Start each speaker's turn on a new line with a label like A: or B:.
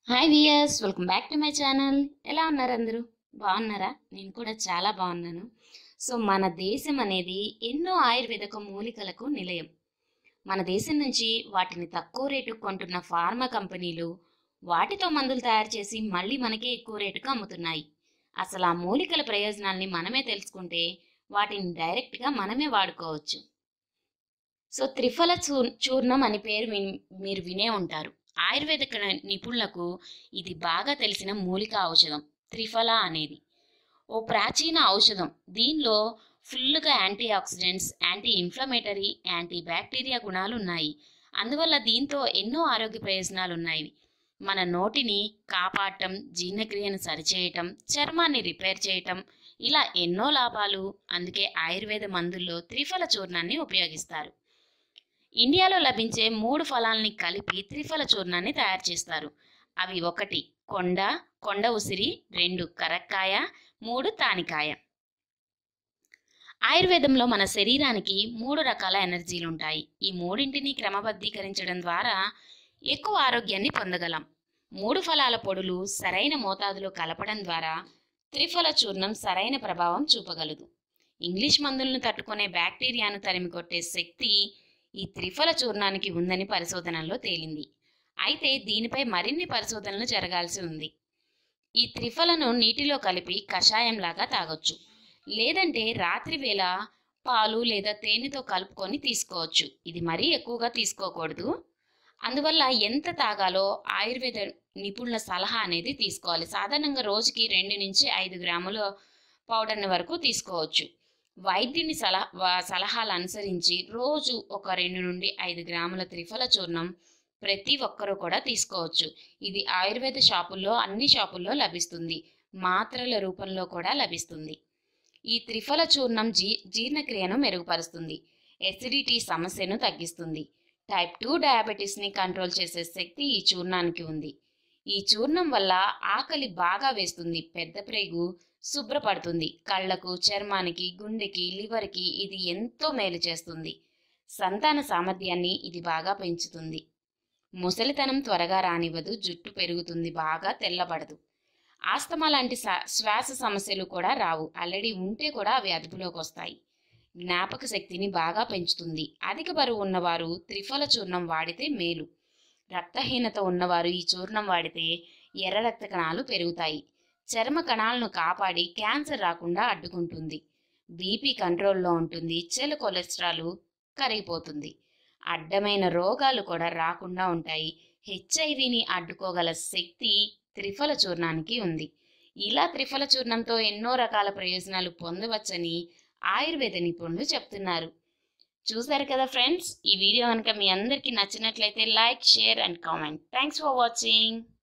A: hi viewers welcome back to my channel ఎలా ఉన్నారు అందరూ బాగున్నారా నేను కూడా చాలా బాగున్నాను సో మన దేశం అనేది ఎన్నో ఆయుర్వేదక మూలికలకు నిలయం మన దేశం నుంచి వాటిని తక్కువ రేటుకు కొంటున్న ఫార్మా కంపెనీలు వాటితో మందులు తయారు చేసి మళ్ళీ మనకే ఎక్కువ రేటుకు అమ్ముతున్నాయి అసలు ఆ మూలికల ప్రయోజనాల్ని మనమే తెలుసుకుంటే వాటిని డైరెక్ట్గా మనమే వాడుకోవచ్చు సో త్రిఫల చూ చూర్ణం అని పేరు విన్- మీరు వినే ఉంటారు ఆయుర్వేద క- నిపుణులకు ఇది బాగా తెలిసిన మూలిక ఔషధం త్రిఫల అనేది ఓ ప్రాచీన ఔషధం దీనిలో ఫుల్గా anti oxidants anti inflammatory anti bacteria గుణాలు ఉన్నాయి అందువల్ల దీంతో ఎన్నో ఆరోగ్య ప్రయోజనాలు ఉన్నాయి మన నోటిని కాపాడటం జీర్ణక్రియను సరిచేయటం చర్మాన్ని రిపేర్ చేయటం ఇలా ఎన్నో లాభాలు అందుకే ఆయుర్వేద మందుల్లో త్రిఫల చూర్ణాన్ని ఉపయోగిస్తారు ఇండియాలో లభించే మూడు ఫలాల్ని కలిపి త్రిఫల చూర్ణాన్ని తయారు చేస్తారు అవి ఒకటి కొండ కొండ ఉసిరి రెండు కరక్కాయ మూడు తానికాయ ఆయుర్వేదంలో మన శరీరానికి మూడు రకాల ఎనర్జీలు ఉంటాయి ఈ మూడింటిని క్రమబద్ధీకరించడం ద్వారా ఎక్కువ ఆరోగ్యాన్ని పొందగలం మూడు ఫలాల పొడులు సరైన మోతాదులో కలపడం ద్వారా త్రిఫల చూర్ణం సరైన ప్రభావం చూపగలదు ఇంగ్లీష్ మందులను తట్టుకునే బ్యాక్టీరియాను తరిమి కొట్టే శక్తి ఈ త్రిఫల చూర్ణానికి ఉందని పరిశోధనల్లో తేలింది అయితే దీనిపై మరిన్ని పరిశోధనలు జరగాల్సి ఉంది ఈ త్రిఫలను నీటిలో కలిపి కషాయంలాగా తాగొచ్చు లేదంటే రాత్రి వేళ పాలు లేదా తేనెతో కలుపుకొని తీసుకోవచ్చు ఇది మరీ ఎక్కువగా తీసుకోకూడదు అందువల్ల ఎంత తాగాలో ఆయుర్వేద నిపుణుల సలహా అనేది తీసుకోవాలి సాధారణంగా రోజుకి రెండు నుంచి ఐదు గ్రాముల పౌడర్ని వరకు తీసుకోవచ్చు వైద్యుని సలహా వా- సలహాలు అనుసరించి రోజు ఒక రెండు నుండి ఐదు గ్రాముల త్రిఫల చూర్ణం ప్రతి ఒక్కరూ కూడా తీసుకోవచ్చు ఇది ఆయుర్వేద షాపుల్లో అన్ని షాపుల్లో లభిస్తుంది మాత్రల రూపంలో కూడా లభిస్తుంది ఈ త్రిఫల చూర్ణం జీ జీర్ణక్రియను మెరుగుపరుస్తుంది ఎసిడిటీ సమస్యను తగ్గిస్తుంది టైప్ టూ డయాబెటీస్ని కంట్రోల్ చేసే శక్తి ఈ చూర్ణానికి ఉంది ఈ చూర్ణం వల్ల ఆకలి బాగా వేస్తుంది పెద్ద ప్రేగు శుభ్రపడుతుంది కళ్ళకు చర్మానికి గుండెకి లివర్కి ఇది ఎంతో మేలు చేస్తుంది సంతాన సామర్థ్యాన్ని ఇది బాగా పెంచుతుంది ముసలితనం త్వరగా రానివ్వదు జుట్టు పెరుగుతుంది బాగా తెల్లబడదు ఆస్తమా లాంటి స- శ్వాస సమస్యలు కూడా రావు ఆల్రెడీ ఉంటే కూడా అవి అదుపులోకి వస్తాయి జ్ఞాపక శక్తిని బాగా పెంచుతుంది అధిక బరువు ఉన్నవారు త్రిఫల చూర్ణం వాడితే మేలు రక్తహీనత ఉన్నవారు ఈ చూర్ణం వాడితే ఎర్ర రక్త కణాలు పెరుగుతాయి చర్మ కణాలను కాపాడి క్యాన్సర్ రాకుండా అడ్డుకుంటుంది బీపీ కంట్రోల్లో ఉంటుంది చెడు కొలెస్ట్రాల్ కరిగిపోతుంది అడ్డమైన రోగాలు కూడా రాకుండా ఉంటాయి హెచ్ఐవిని అడ్డుకోగల శక్తి త్రిఫల చూర్ణానికి ఉంది ఇలా త్రిఫల చూర్ణంతో ఎన్నో రకాల ప్రయోజనాలు పొందవచ్చని ఆయుర్వేద నిపుణులు చెప్తున్నారు చూసారు కదా ఫ్రెండ్స్ ఈ వీడియో కనుక మీ అందరికీ నచ్చినట్లయితే like share and comment thanks for watching